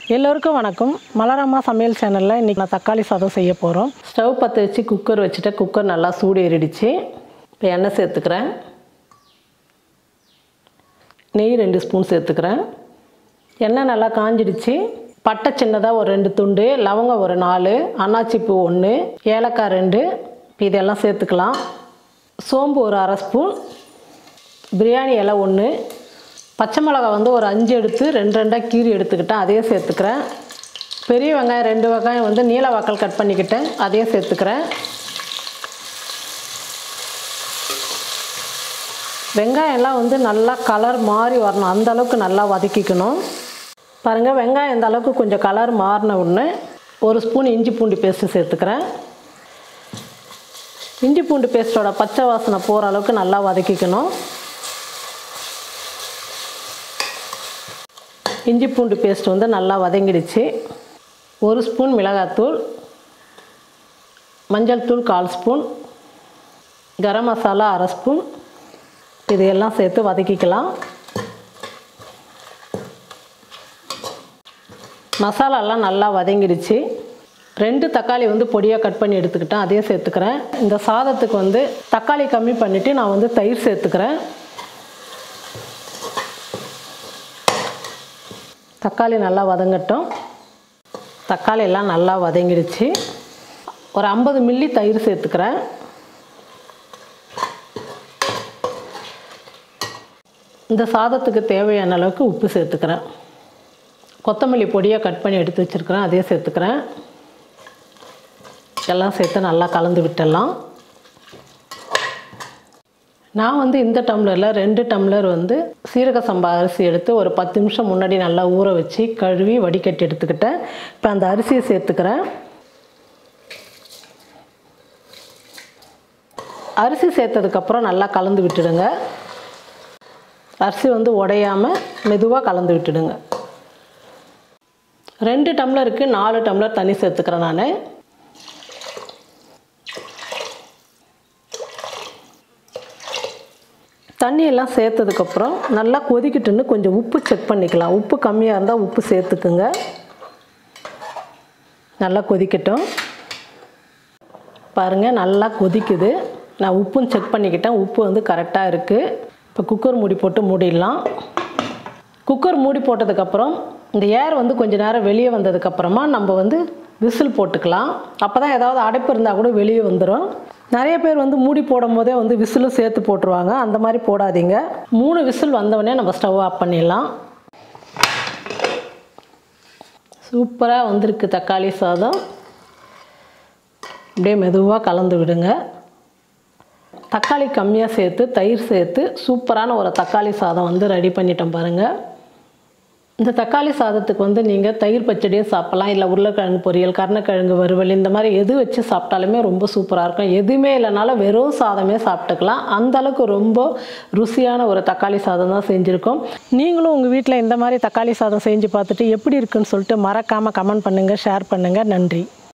எல்லோருக்கும் வணக்கம் மலரம்மா சமையல் சேனலில் இன்றைக்கி நான் தக்காளி சாதம் செய்ய போகிறோம் ஸ்டவ் பற்ற வச்சு குக்கர் வச்சுட்டு குக்கர் நல்லா சூடு ஏறிடுச்சு இப்போ எண்ணெய் சேர்த்துக்கிறேன் நெய் ரெண்டு ஸ்பூன் சேர்த்துக்கிறேன் எண்ணெய் நல்லா காஞ்சிடுச்சு பட்டை சின்னதாக ஒரு ரெண்டு துண்டு லவங்கம் ஒரு நாலு அன்னாச்சி பூ ஒன்று ஏலக்காய் ரெண்டு இப்போ இதெல்லாம் சேர்த்துக்கலாம் சோம்பு ஒரு அரை ஸ்பூன் பிரியாணி இலை ஒன்று பச்சை மிளகாய் வந்து ஒரு அஞ்சு எடுத்து ரெண்டு ரெண்டாக கீரி எடுத்துக்கிட்டேன் அதையும் சேர்த்துக்கிறேன் பெரிய வெங்காயம் ரெண்டு வெங்காயம் வந்து நீல வாக்கல் கட் பண்ணிக்கிட்டேன் அதையும் சேர்த்துக்கிறேன் வெங்காயம்லாம் வந்து நல்லா கலர் மாறி வரணும் அந்த அளவுக்கு நல்லா வதக்கிக்கணும் பாருங்கள் வெங்காயம் இந்த அளவுக்கு கொஞ்சம் கலர் மாறின உடனே ஒரு ஸ்பூன் இஞ்சி பூண்டு பேஸ்ட்டு சேர்த்துக்கிறேன் இஞ்சி பூண்டு பேஸ்ட்டோட பச்சை வாசனை போகிற அளவுக்கு நல்லா வதக்கிக்கணும் இஞ்சி பூண்டு பேஸ்ட் வந்து நல்லா வதங்கிடுச்சு ஒரு ஸ்பூன் மிளகாத்தூள் மஞ்சள் தூள் கால் ஸ்பூன் கரம் மசாலா அரை ஸ்பூன் இதையெல்லாம் சேர்த்து வதக்கிக்கலாம் மசாலாலாம் நல்லா வதங்கிடுச்சு ரெண்டு தக்காளி வந்து பொடியாக கட் பண்ணி எடுத்துக்கிட்டேன் அதையும் சேர்த்துக்கிறேன் இந்த சாதத்துக்கு வந்து தக்காளி கம்மி பண்ணிவிட்டு நான் வந்து தயிர் சேர்த்துக்கிறேன் தக்காளி நல்லா வதங்கட்டும் தக்காளி எல்லாம் நல்லா வதங்கிடுச்சு ஒரு ஐம்பது மில்லி தயிர் சேர்த்துக்கிறேன் இந்த சாதத்துக்கு தேவையான அளவுக்கு உப்பு சேர்த்துக்கிறேன் கொத்தமல்லி பொடியாக கட் பண்ணி எடுத்து வச்சுருக்கிறேன் அதையும் சேர்த்துக்கிறேன் எல்லாம் சேர்த்து நல்லா கலந்து விட்டுடலாம் நான் வந்து இந்த டம்ளரில் ரெண்டு டம்ளர் வந்து சீரக சம்பா அரிசி எடுத்து ஒரு பத்து நிமிஷம் முன்னாடி நல்லா ஊற வச்சு கழுவி வடிகட்டி எடுத்துக்கிட்டேன் இப்போ அந்த அரிசியை சேர்த்துக்கிறேன் அரிசி சேர்த்ததுக்கப்புறம் நல்லா கலந்து விட்டுடுங்க அரிசி வந்து உடையாமல் மெதுவாக கலந்து விட்டுடுங்க ரெண்டு டம்ளருக்கு நாலு டம்ளர் தண்ணி சேர்த்துக்கிறேன் நான் தண்ணியெல்லாம் சேர்த்ததுக்கப்புறம் நல்லா கொதிக்கிட்டுன்னு கொஞ்சம் உப்பு செக் பண்ணிக்கலாம் உப்பு கம்மியாக இருந்தால் உப்பு சேர்த்துக்குங்க நல்லா கொதிக்கட்டும் பாருங்கள் நல்லா கொதிக்குது நான் உப்பும் செக் பண்ணிக்கிட்டேன் உப்பு வந்து கரெக்டாக இருக்குது இப்போ குக்கர் மூடி போட்டு மூடிடலாம் குக்கர் மூடி போட்டதுக்கப்புறம் இந்த ஏர் வந்து கொஞ்ச நேரம் வெளியே வந்ததுக்கப்புறமா நம்ம வந்து விசில் போட்டுக்கலாம் அப்போ தான் ஏதாவது அடைப்பு இருந்தால் கூட வெளியே வந்துடும் நிறைய பேர் வந்து மூடி போடும் போதே வந்து விசிலும் சேர்த்து போட்டுருவாங்க அந்த மாதிரி போடாதீங்க மூணு விசில் வந்தவொடனே நம்ம ஸ்டவ் ஆஃப் பண்ணிடலாம் சூப்பராக வந்திருக்கு தக்காளி சாதம் அப்படியே மெதுவாக கலந்து விடுங்க தக்காளி கம்மியாக சேர்த்து தயிர் சேர்த்து சூப்பரான ஒரு தக்காளி சாதம் வந்து ரெடி பண்ணிட்டோம் பாருங்கள் இந்த தக்காளி சாதத்துக்கு வந்து நீங்கள் தயிர் பச்சடியும் சாப்பிட்லாம் இல்லை உருளைக்கிழங்கு பொரியல் கருணக்கிழங்கு வறுவல் இந்த மாதிரி எது வச்சு சாப்பிட்டாலுமே ரொம்ப சூப்பராக இருக்கும் எதுவுமே இல்லைனாலும் வெறும் சாதமே சாப்பிட்டுக்கலாம் அந்த அளவுக்கு ரொம்ப ருசியான ஒரு தக்காளி சாதம் தான் செஞ்சுருக்கோம் நீங்களும் உங்கள் வீட்டில் இந்த மாதிரி தக்காளி சாதம் செஞ்சு பார்த்துட்டு எப்படி இருக்குன்னு சொல்லிட்டு மறக்காமல் கமெண்ட் பண்ணுங்கள் ஷேர் பண்ணுங்கள் நன்றி